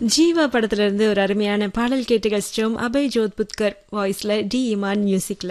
ஜீவா படத்துல இருந்து ஒரு அருமையான பாடல் கேட்டு கழிச்சிட்டோம் அபய் ஜோத்புத்கர் வாய்ஸ்ல டி இமான் மியூசிக்ல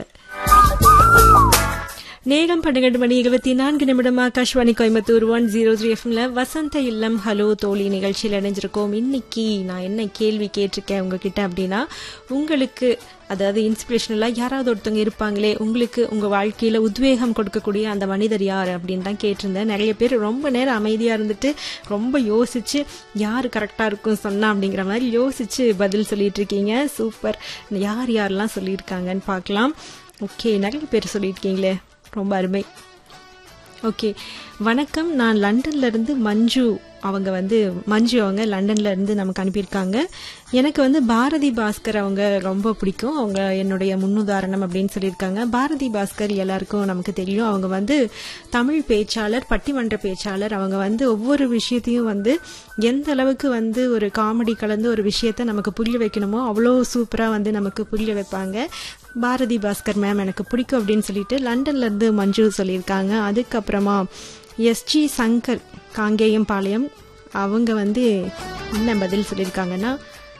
நேரம் பன்னிரண்டு மணி இருபத்தி நான்கு நிமிடம் Akashvani Coimbatore one zero three எஃப்எம்ல வசந்த இல்லம் ஹலோ தோழி நிகழ்ச்சியில் இணைஞ்சிருக்கோம் இன்னைக்கு நான் என்ன கேள்வி கேட்டிருக்கேன் உங்ககிட்ட அப்படின்னா உங்களுக்கு அதாவது இன்ஸ்பிரேஷனலாக யாராவது ஒருத்தவங்க இருப்பாங்களே உங்களுக்கு உங்கள் வாழ்க்கையில் உத்வேகம் கொடுக்கக்கூடிய அந்த மனிதர் யார் அப்படின்னு தான் கேட்டிருந்தேன் நிறைய பேர் ரொம்ப நேரம் அமைதியாக இருந்துட்டு ரொம்ப யோசிச்சு யார் கரெக்டாக இருக்கும் சொன்னா அப்படிங்கிற மாதிரி யோசிச்சு பதில் சொல்லிட்டு இருக்கீங்க சூப்பர் யார் யாரெல்லாம் சொல்லியிருக்காங்கன்னு பார்க்கலாம் ஓகே நிறைய பேர் சொல்லியிருக்கீங்களே ரொம்ப அருமை ஓகே வணக்கம் நான் லண்டன்ல இருந்து மஞ்சு அவங்க வந்து மஞ்சு அவங்க லண்டன்ல இருந்து நமக்கு அனுப்பியிருக்காங்க எனக்கு வந்து பாரதி பாஸ்கர் அவங்க ரொம்ப பிடிக்கும் அவங்க என்னுடைய முன்னுதாரணம் அப்படின்னு சொல்லியிருக்காங்க பாரதி பாஸ்கர் எல்லாருக்கும் நமக்கு தெரியும் அவங்க வந்து தமிழ் பேச்சாளர் பட்டிமன்ற பேச்சாளர் அவங்க வந்து ஒவ்வொரு விஷயத்தையும் வந்து எந்த அளவுக்கு வந்து ஒரு காமெடி கலந்து ஒரு விஷயத்த நமக்கு புரிய வைக்கணுமோ அவ்வளோ சூப்பராக வந்து நமக்கு புரிய வைப்பாங்க பாரதி பாஸ்கர் மேம் எனக்கு பிடிக்கும் அப்படின்னு சொல்லிட்டு லண்டன்ல இருந்து மஞ்சு சொல்லியிருக்காங்க அதுக்கப்புறமா எஸ்ஜி சங்கர் காங்கேயம் பாளையம் அவங்க வந்து என்ன பதில் சொல்லியிருக்காங்கன்னா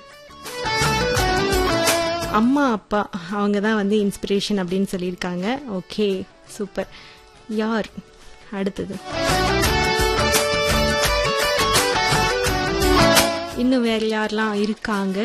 அம்மா அப்பா அவங்க தான் வந்து இன்ஸ்பிரேஷன் அப்படின்னு சொல்லியிருக்காங்க ஓகே சூப்பர் யார் அடுத்தது இன்னும் வேற யாரெல்லாம் இருக்காங்க